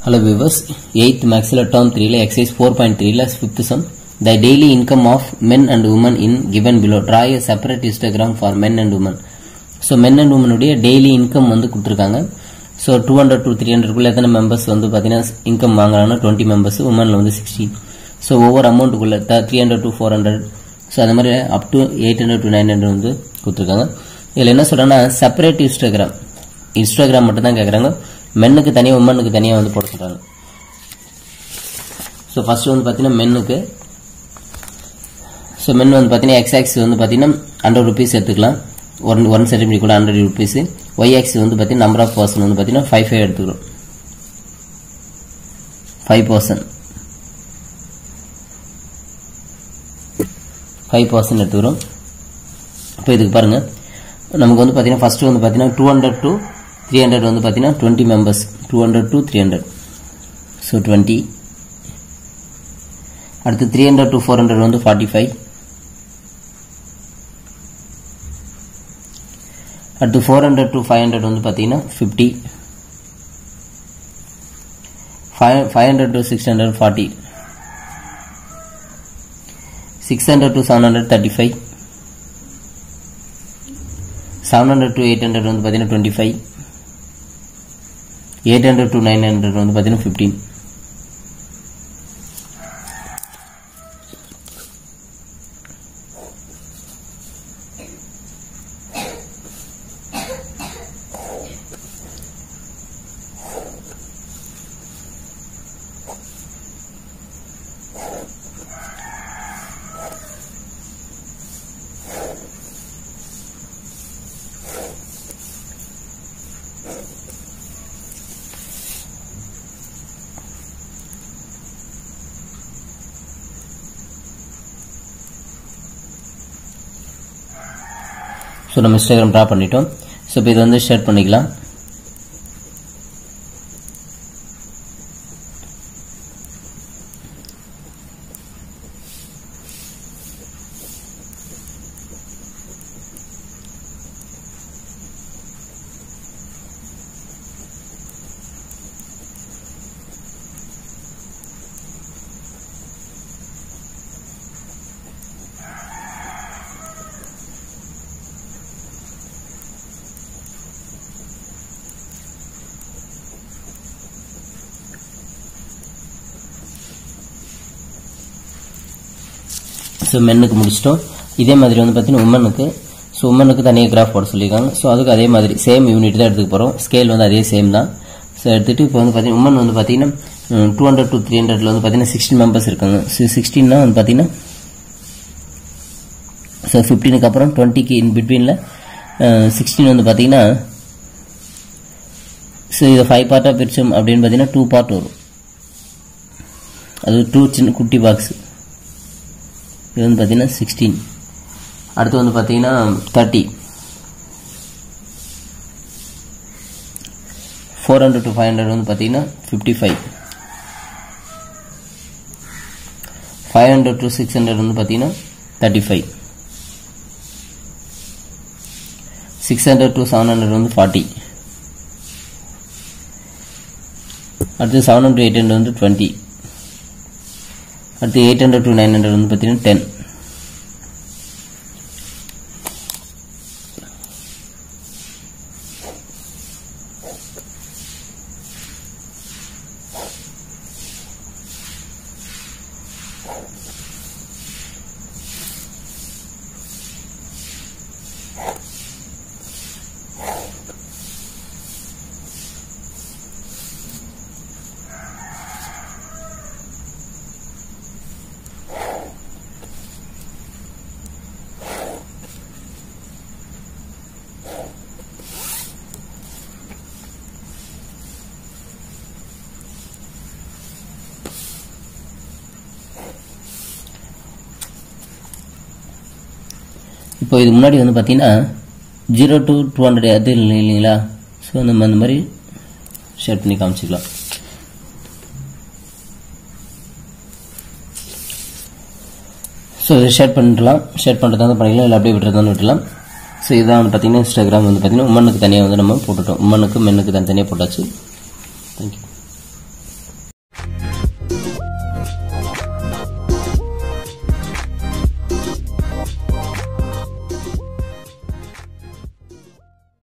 Hello viewers, 8th maxilla term 3 ல exercise 4.3 ல 5th sum the daily income of men and women in given below draw a separate histogram for men and women so men and women உடைய daily income வந்து கொடுத்துருக்காங்க so two hundred to three ஹண்ட்ரட்குள்ள எத்தனை members வந்து பார்த்தீங்கன்னா income வாங்குறாங்கன்னா twenty members உமனில் வந்து சிக்ஸ்டி ஸோ ஒவ்வொரு அமௌண்ட்டுக்குள்ள three hundred to four hundred so அது மாதிரி up to eight hundred to nine hundred வந்து கொடுத்துருக்காங்க இதில் என்ன சொல்கிறேன்னா செப்பரேட் இன்ஸ்டாகிராம் இன்ஸ்டாகிராம் மட்டும் தான் கேட்குறாங்க மென்னுக்கு தனியாக உமனுக்கு தனியாக வந்து போட சொல்கிறாங்க ஸோ ஃபர்ஸ்ட் வந்து பார்த்தீங்கன்னா மென்னுக்கு ஸோ மென் வந்து பார்த்தீங்கன்னா எக்ஸ் ஆக்ஸ் வந்து பார்த்தீங்கன்னா ஹண்ட்ரட் ருபீஸ் எடுத்துக்கலாம் ஒன் ஒன் சென்டிமீட்டர் கூட ஹண்ட்ரட் ருபீஸ் ஒய் ஆக்ஸ் வந்து பார்த்தீங்கன்னா நம்பர் ஆஃப் பர்சன் வந்து பார்த்தீங்கன்னா ஃபைவ் ஃபைவ் எடுத்துக்கிறோம் ஃபைவ் பர்சன்ட் ஃபைவ் பர்சன்ட் எடுத்துக்கிறோம் இப்போ இதுக்கு பாருங்கள் நமக்கு வந்து பார்த்தீங்கன்னா ஃபர்ஸ்ட் வந்து பார்த்தீங்கன்னா two hundred to three hundred வந்து பார்த்தீங்கன்னா twenty members two hundred to three hundred so twenty அடுத்து three hundred to four hundred வந்து ஃபார்ட்டி ஃபைவ் அடுத்து four hundred to five hundred வந்து பார்த்தீங்கன்னா fifty five five hundred to six hundred forty six hundred to seven hundred thirty five seven hundred to eight hundred வந்து பார்த்தீங்கன்னா twenty five eight hundred to nine hundred வந்து பார்த்தீங்கன்னா fifteen so நம்ம Instagram draw பண்ணிட்டோம் so இப்போ இது வந்து share பண்ணிக்கலாம் ஸோ மென்னுக்கு முடிச்சிட்டோம் இதே மாதிரி வந்து பார்த்தீங்கன்னா உமனுக்கு ஸோ உமனுக்கு தனியாக கிராஃப் போட சொல்லியிருக்காங்க ஸோ அதுக்கு அதே மாதிரி சேம் யூனிட் தான் எடுத்துக்க போகிறோம் ஸ்கேல் வந்து அதே சேம் தான் ஸோ எடுத்துகிட்டு இப்போ வந்து பார்த்தீங்கன்னா உமன் வந்து பார்த்தீங்கன்னா டூ ஹண்ட்ரட் டு த்ரீ ஹண்ட்ரட்ல வந்து பார்த்தீங்கன்னா சிக்ஸ்டீன் மெம்பர்ஸ் இருக்காங்க ஸோ சிக்ஸ்டீன்னா வந்து பார்த்தீங்கன்னா ஸோ ஃபிஃப்டீனுக்கு அப்புறம் டுவெண்ட்டிக்கு இன் பிட்வீனில் சிக்ஸ்டீன் வந்து பார்த்தீங்கன்னா ஸோ இதை ஃபைவ் பார்ட்டாக பிரிச்சோம் அப்படின்னு பார்த்தீங்கன்னா டூ பார்ட் வரும் அது டூ சின்ன குட்டி பாக்ஸ் இது வந்து பார்த்தீங்கன்னா சிக்ஸ்டீன் அடுத்து வந்து பார்த்தீங்கன்னா thirty four hundred to five hundred வந்து பார்த்தீங்கன்னா fifty five five hundred to six hundred வந்து பார்த்தீங்கன்னா thirty five six hundred to seven hundred வந்து ஃபார்ட்டி அடுத்து செவன் ஹண்ட்ரட் எயிட் ஹண்ட்ரட் வந்து டுவெண்ட்டி அடுத்து eight hundred to nine hundred வந்து பார்த்தீங்கன்னா டென் இப்போ இது முன்னாடி வந்து பார்த்தீங்கன்னா ஜீரோ டு டூ ஹண்ட்ரட் அது இல்லை இல்லைங்களா ஸோ நம்ம அந்த மாதிரி ஷேர் பண்ணி காமிச்சிக்கலாம் ஸோ இதை ஷேர் பண்ணிடலாம் ஷேர் பண்ணுறதா இருந்தால் பண்ணிக்கலாம் இல்லை அப்படியே விட்டுறதான்னு விட்டுலாம் ஸோ இதான் வந்து பார்த்தீங்கன்னா இன்ஸ்டாகிராம் வந்து பார்த்தீங்கன்னா உமனுக்கு தனியாக வந்து நம்ம போட்டுட்டோம் உமனுக்கு மென்னுக்கு தனித்தனியாக போட்டாச்சு தேங்க்யூ